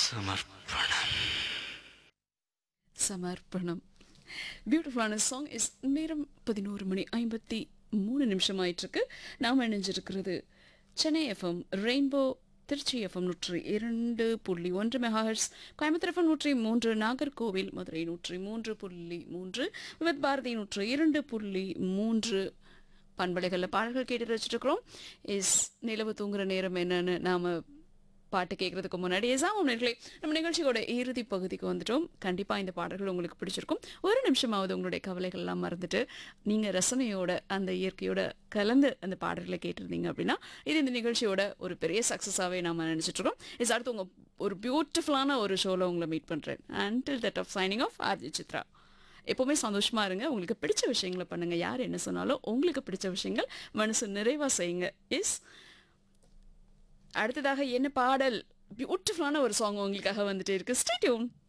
சமர்ப்பணம் சமர்ப்பணம் பியூட்டிஃபுல்லான சாங் இஸ் நேரம் பதினோரு மணி ஐம்பத்தி மூணு நிமிஷம் ஆயிட்டிருக்கு நாம் இணைஞ்சிருக்கிறது Chennai FM Rainbow Trichy FM நூற்றி இரண்டு புள்ளி ஒன்று மெகாஹர்ஸ் கோயம்புத்தூர் எஃப்எம் நூற்றி மூன்று நாகர்கோவில் மதுரை நூற்றி மூன்று புள்ளி மூன்று விவத் பாரதி நூற்றி இரண்டு புள்ளி மூன்று பண்பலைகளில் பாடல்கள் கேட்டு வச்சுருக்கிறோம் இஸ் நிலவு தூங்குற நேரம் என்னன்னு நாம் பாட்டு கேட்கறதுக்கு முன்னாடி எசாம் நேர்களே நம்ம நிகழ்ச்சியோட இறுதி பகுதிக்கு வந்துட்டோம் கண்டிப்பாக இந்த பாடல்கள் உங்களுக்கு பிடிச்சிருக்கும் ஒரு நிமிஷமாவது உங்களுடைய கவலைகள் எல்லாம் மறந்துட்டு நீங்கள் ரசனையோட அந்த இயற்கையோட கலந்து அந்த பாடல்களை கேட்டிருந்தீங்க அப்படின்னா இது இந்த நிகழ்ச்சியோட ஒரு பெரிய சக்ஸஸாகவே நம்ம நினச்சிட்டு இருக்கோம் இஸ் அடுத்து உங்கள் ஒரு பியூட்டிஃபுல்லான ஒரு ஷோவில் உங்களை மீட் பண்ணுறேன் until that off signing off RJ Chitra எப்போவுமே சந்தோஷமா இருங்க உங்களுக்கு பிடிச்ச விஷயங்களை பண்ணுங்க யார் என்ன சொன்னாலும் உங்களுக்கு பிடிச்ச விஷயங்கள் மனசு நிறைவா செய்யுங்க இஸ் அடுத்ததாக என்ன பாடல் பியூட்டிஃபுல்லான ஒரு சாங் உங்களுக்காக வந்துட்டே இருக்கு ஸ்டேடியூன்